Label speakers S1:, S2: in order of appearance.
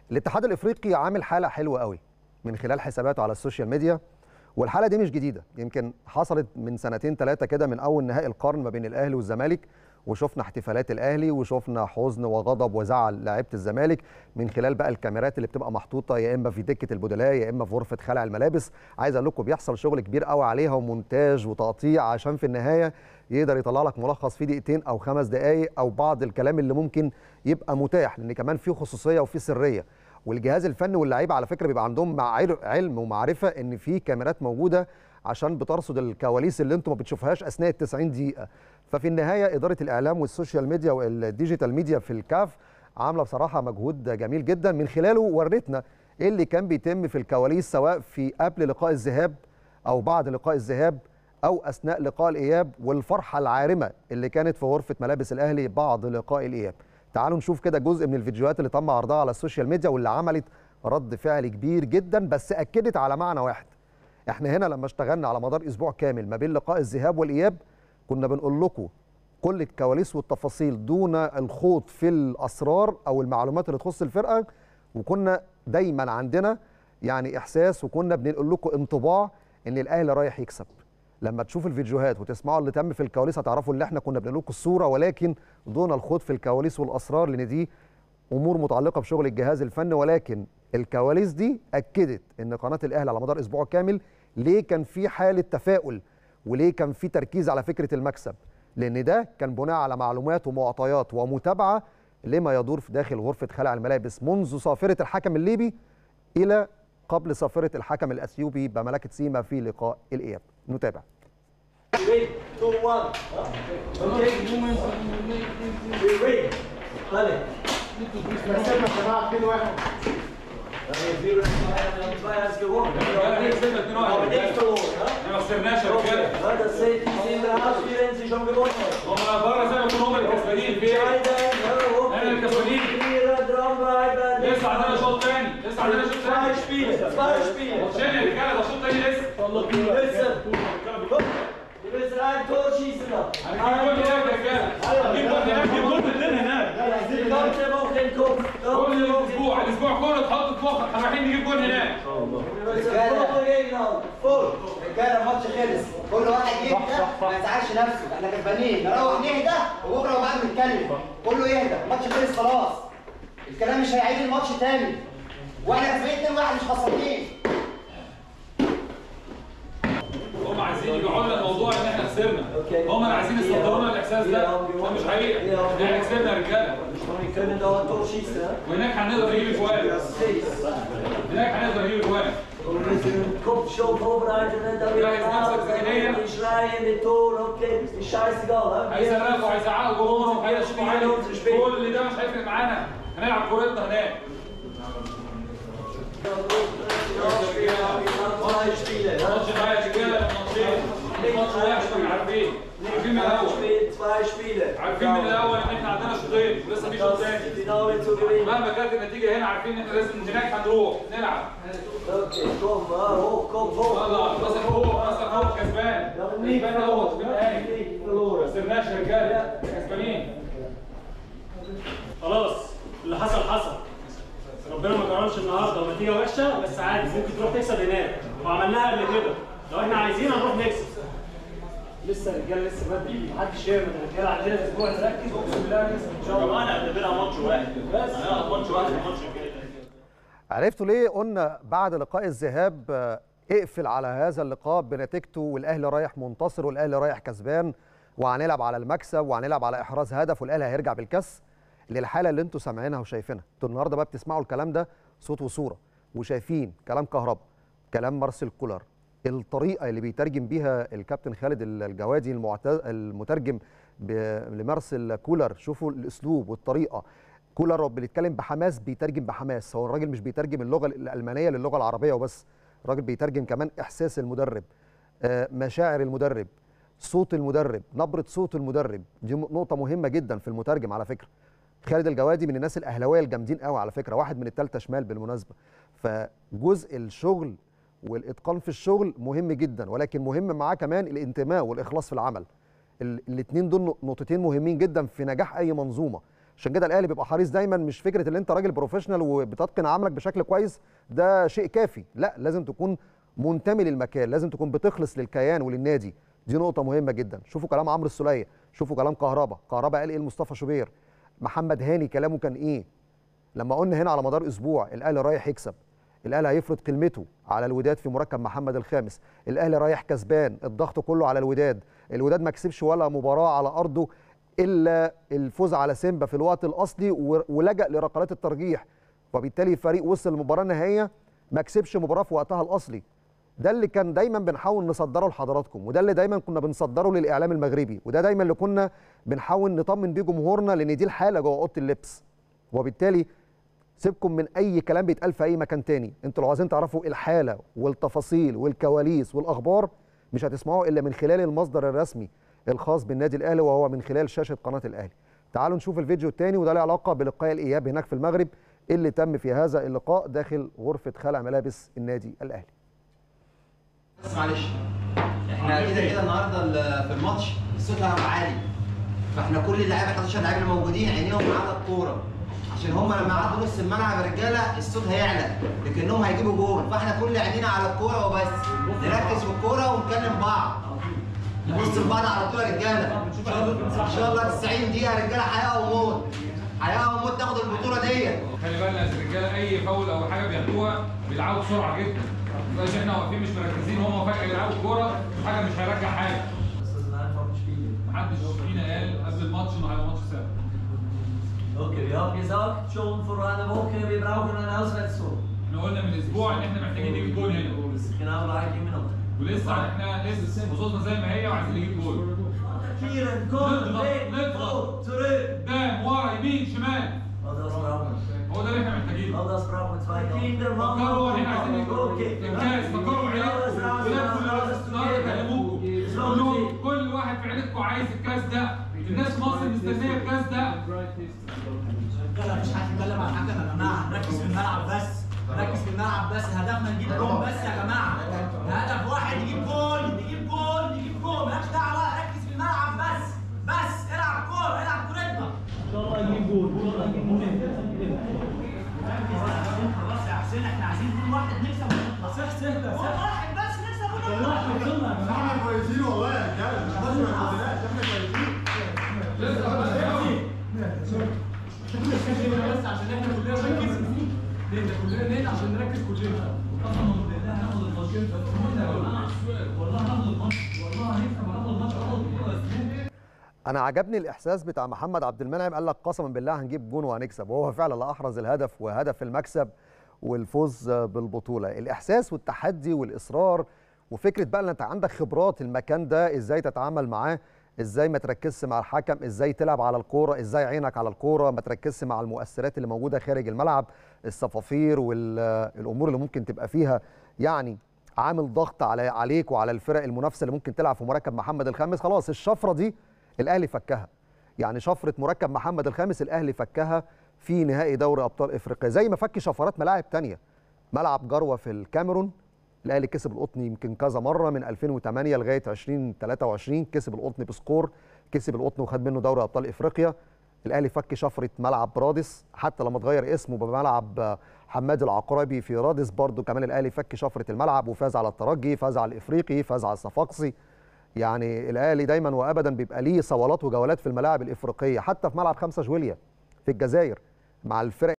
S1: الاتحاد الافريقي عامل حاله حلوه قوي من خلال حساباته على السوشيال ميديا والحاله دي مش جديده يمكن حصلت من سنتين ثلاثه كده من اول نهائي القرن ما بين الاهلي والزمالك وشفنا احتفالات الاهلي وشفنا حزن وغضب وزعل لاعيبه الزمالك من خلال بقى الكاميرات اللي بتبقى محطوطه يا اما في دكه البدلاء يا اما في غرفه خلع الملابس عايز اقول لكم بيحصل شغل كبير قوي عليها ومونتاج وتقطيع عشان في النهايه يقدر يطلع لك ملخص في دقيقتين او خمس دقائق او بعض الكلام اللي ممكن يبقى متاح لان كمان في خصوصيه وفي سريه والجهاز الفني واللعيبه على فكره بيبقى عندهم مع علم ومعرفه ان في كاميرات موجوده عشان بترصد الكواليس اللي انتم ما بتشوفهاش اثناء ال 90 دقيقه ففي النهايه اداره الاعلام والسوشيال ميديا والديجيتال ميديا في الكاف عامله بصراحه مجهود جميل جدا من خلاله ورتنا ايه اللي كان بيتم في الكواليس سواء في قبل لقاء الذهاب او بعد لقاء الذهاب او اثناء لقاء الاياب والفرحه العارمه اللي كانت في غرفه ملابس الاهلي بعد لقاء الاياب تعالوا نشوف كده جزء من الفيديوهات اللي تم عرضها على السوشيال ميديا واللي عملت رد فعل كبير جدا بس اكدت على معنى واحد احنا هنا لما اشتغلنا على مدار اسبوع كامل ما بين لقاء الذهاب والاياب كنا بنقول لكم كل الكواليس والتفاصيل دون الخوض في الاسرار او المعلومات اللي تخص الفرقه وكنا دايما عندنا يعني احساس وكنا بنقول لكم انطباع ان الاهلي رايح يكسب لما تشوف الفيديوهات وتسمعوا اللي تم في الكواليس هتعرفوا ان احنا كنا بنقول لكم الصوره ولكن دون الخوض في الكواليس والاسرار لان دي امور متعلقه بشغل الجهاز الفني ولكن الكواليس دي اكدت ان قناه الاهلي على مدار اسبوع كامل ليه كان في حاله تفاؤل وليه كان في تركيز على فكره المكسب لان ده كان بناء على معلومات ومعطيات ومتابعه لما يدور في داخل غرفه خلع الملابس منذ صافره الحكم الليبي الى قبل صافره الحكم الاثيوبي بملكه سيما في لقاء الاياب نتابع
S2: 3 2 1 اوكي طلع
S3: كسبنا يا جماعه 2 1
S4: ما خسرناش يا رجاله
S2: هذا السيد في الهاوس في رنسي شو gewonnen
S4: هم بره زي ما يكونوا هم اللي كسبانين في ايه؟ احنا اللي كسبانين لسه عندنا شوط تاني لسه عندنا شوط
S2: Zwei
S4: تاني
S2: Spiele, zwei Spiele.
S4: ماتشين يا رجاله ده شوط تاني لسه
S2: Wir müssen, wir müssen ein Tor schießen noch.
S4: هنجيب جول هناك يا رجاله هنجيب جول هناك هنجيب جول بالليل هناك
S2: Die ganze Woche im Kopf.
S4: كل الاسبوع الاسبوع كله تحط في مخك احنا رايحين نجيب جول هناك
S2: Wir müssen voll gegenhalten. Voll.
S3: رجاله الماتش خلص كل واحد يهدى ما يزعلش نفسه احنا كسبانين نروح نهدى وبكره وبعد نتكلم كله يهدى الماتش خلص خلاص الكلام مش هيعيد الماتش تاني واحنا كسبانين 2 1 مش خسرانين
S4: هم عايزين يبيعوا لنا الموضوع ان احنا خسرنا هم اللي عايزين يصدروا لنا الاحساس ده ده مش حقيقي احنا كسبنا يا رجاله
S2: Wir können da ein Tor schießen. ja?
S4: وهناك هنقدر نجيب اجوال
S2: Sechs.
S4: هناك هنقدر نجيب اجوال
S2: Und wir müssen den Kopf schon vorbereiten, wenn da wieder
S4: Ja, jetzt machst du das Gehirn.
S2: die schreien, die Tor, okay, ist scheißegal. ja?
S4: هيصرفوا هيزعقوا جمهورهم هيشوفوا عليه كل ده مش هيفرق معانا هنلعب كورتنا هناك
S2: Zwei Spiele. ja?
S4: الماتش بقى يا رجاله ماتشين الماتش وحش احنا عارفين عارفين من
S2: Ein
S4: الاول
S2: Spiel, zwei Spiele.
S4: عارفين من الاول ان احنا عندنا شوطين ولسه في شوط
S2: Das
S4: تاني
S2: Finale zu gewinnen.
S4: مهما كانت النتيجه هنا عارفين ان احنا لازم هناك هنروح نلعب
S2: Okay, komm, ah, hoch, komm, hoch.
S4: يلا راسك فوق راسك فوق كسبان
S2: Wir haben nicht
S4: كسبان اهوت في
S2: verloren.
S4: النهائي
S2: Nicht
S4: ما
S2: verloren.
S4: خسرناش يا رجاله كسبانين
S5: خلاص اللي حصل حصل ربنا ما كرمش النهارده ونتيجه وحشه بس عادي ممكن تروح تكسب هناك وعملناها قبل كده لو احنا عايزين هنروح نكسب لسه الرجاله لسه بدري محدش يعمل الرجاله عندنا اسبوع نركز واقسم بالله نكسب ان شاء الله انا هعتبرها ماتش واحد بس هنلعب ماتش واحد الماتش الجاي ده
S1: عرفتوا ليه قلنا بعد لقاء الذهاب آه، اقفل على هذا اللقاء بنتيجته والاهلي رايح منتصر والاهلي رايح كسبان وهنلعب على المكسب وهنلعب على احراز هدف والاهلي هيرجع بالكاس للحاله اللي انتوا سامعينها وشايفينها انتوا النهارده بقى بتسمعوا الكلام ده صوت وصوره وشايفين كلام كهربا كلام مارسيل كولر الطريقه اللي بيترجم بيها الكابتن خالد الجوادي المعت- المترجم ب- لمارسيل كولر شوفوا الاسلوب والطريقه كولر بيتكلم بحماس بيترجم بحماس هو الراجل مش بيترجم اللغه الالمانيه للغه العربيه وبس الراجل بيترجم كمان احساس المدرب آه، مشاعر المدرب صوت المدرب نبره صوت المدرب دي م- نقطه مهمه جدا في المترجم على فكره خالد الجوادي من الناس الاهلاويه الجامدين قوي على فكره واحد من الثالثه شمال بالمناسبه فجزء الشغل والاتقان في الشغل مهم جدا ولكن مهم معاه كمان الانتماء والاخلاص في العمل الاثنين دول نقطتين مهمين جدا في نجاح اي منظومه عشان كده الاهلي بيبقى حريص دايما مش فكره ان انت راجل بروفيشنال وبتتقن عملك بشكل كويس ده شيء كافي لا لازم تكون منتمي للمكان لازم تكون بتخلص للكيان وللنادي دي نقطه مهمه جدا شوفوا كلام عمرو السوليه شوفوا كلام كهربا كهربا قال ايه لمصطفى شوبير محمد هاني كلامه كان ايه لما قلنا هنا على مدار اسبوع الاهلي رايح يكسب الاهلي هيفرض كلمته على الوداد في مركب محمد الخامس الاهلي رايح كسبان الضغط كله على الوداد الوداد ما كسبش ولا مباراه على ارضه الا الفوز على سيمبا في الوقت الاصلي و- ولجأ لركلات الترجيح وبالتالي فريق وصل المباراه النهائيه ما كسبش مباراه في وقتها الاصلي ده اللي كان دايما بنحاول نصدره لحضراتكم وده اللي دايما كنا بنصدره للاعلام المغربي وده دايما اللي كنا بنحاول نطمن بيه جمهورنا لان دي الحاله جوه اوضه اللبس وبالتالي سيبكم من اي كلام بيتقال في اي مكان تاني انتوا لو عايزين تعرفوا الحاله والتفاصيل والكواليس والاخبار مش هتسمعوا الا من خلال المصدر الرسمي الخاص بالنادي الاهلي وهو من خلال شاشه قناه الاهلي تعالوا نشوف الفيديو الثاني وده له علاقه بلقاء الاياب هناك في المغرب اللي تم في هذا اللقاء داخل غرفه خلع ملابس النادي الاهلي
S3: بس معلش احنا كده كده النهارده ال- في الماتش الصوت هيبقى عالي فاحنا كل اللعيبه 11 لعيب اللي موجودين عينيهم على الكوره عشان هم لما يعدوا نص الملعب يا رجاله الصوت هيعلى لكنهم هيجيبوا جول فاحنا كل عينينا على الكوره وبس نركز في الكوره ونكلم بعض نبص لبعض على طول يا رجاله ان شاء الله ان شاء الله 90 دقيقه يا رجاله حياه وموت حياه وموت تاخد البطوله ديت
S4: خلي بالنا يا رجاله اي فاول او حاجه بياخدوها بيلعبوا بسرعه جدا ما يبقاش احنا واقفين مش مركزين وهم فجاه يلعبوا الكوره حاجه مش هيرجع حاجه
S2: Das sind einfach Spiele.
S4: محدش فينا قال قبل الماتش انه هيبقى ماتش سهل
S2: Okay, wir haben gesagt schon vor einer Woche, wir brauchen einen Auswärtszug.
S4: احنا قلنا من اسبوع ان احنا محتاجين نجيب جول هنا
S2: Das ist genau gleich immer noch.
S4: ولسه احنا لسه خصوصنا زي ما هي وعايزين نجيب جول
S2: Attackieren, kommen,
S4: Nötig,
S2: weg,
S4: nötig.
S2: vor, zurück.
S4: قدام ورا يمين شمال
S2: All das brauchen wir.
S4: هو ده اللي احنا محتاجينه
S2: All das brauchen wir. Zwei Kinder, Mama.
S4: فكروا ان احنا عايزين نجيب
S2: Okay.
S4: الكاس فكروا عيالكم ولاد كل النهارده كلموكم كلهم كل واحد في عيلتكم عايز الكاس ده الناس في مصر مستنيه الكاس ده
S6: لا مفيش حد يتكلم عن حاجه يا جماعه نركز في الملعب بس نركز في الملعب بس هدفنا نجيب جول بس يا جماعه هدف واحد نجيب جول نجيب جول نجيب جول مالكش دعوه بقى ركز في الملعب بس بس العب كوره العب كورتنا ان شاء الله نجيب جول ان شاء الله نجيب جول ركز خلاص يا حسين احنا عايزين كل واحد نكسب ونطلع صح صح صح واحد بس نكسب ونطلع احنا كويسين والله يا رجاله مش لازم احنا كويسين بس عشان احنا كلنا نركز نهدى كلنا نهدى عشان نركز كلنا قسما بالله هناخد الماتش والله هناخد الماتش والله هنكسب هناخد الماتش هناخد البطوله
S1: انا عجبني الاحساس بتاع محمد عبد المنعم قال لك قسما بالله هنجيب جون وهنكسب وهو فعلا اللي احرز الهدف وهدف المكسب والفوز بالبطوله الاحساس والتحدي والاصرار وفكره بقى ان انت عندك خبرات المكان ده ازاي تتعامل معاه ازاي ما تركزش مع الحكم ازاي تلعب على الكوره ازاي عينك على الكوره ما تركزش مع المؤثرات اللي موجوده خارج الملعب الصفافير والامور اللي ممكن تبقى فيها يعني عامل ضغط على عليك وعلى الفرق المنافسه اللي ممكن تلعب في مركب محمد الخامس خلاص الشفره دي الاهلي فكها يعني شفره مركب محمد الخامس الاهلي فكها في نهائي دوري ابطال افريقيا زي ما فك شفرات ملاعب تانية ملعب جروه في الكاميرون الاهلي كسب القطن يمكن كذا مره من 2008 لغايه 2023 كسب القطن بسكور كسب القطن وخد منه دوري ابطال افريقيا الاهلي فك شفره ملعب رادس حتى لما اتغير اسمه بملعب حماد العقربي في رادس برضو كمان الاهلي فك شفره الملعب وفاز على الترجي فاز على الافريقي فاز على الصفاقسي يعني الاهلي دايما وابدا بيبقى ليه صولات وجولات في الملاعب الافريقيه حتى في ملعب خمسة جويليا في الجزائر مع الفرق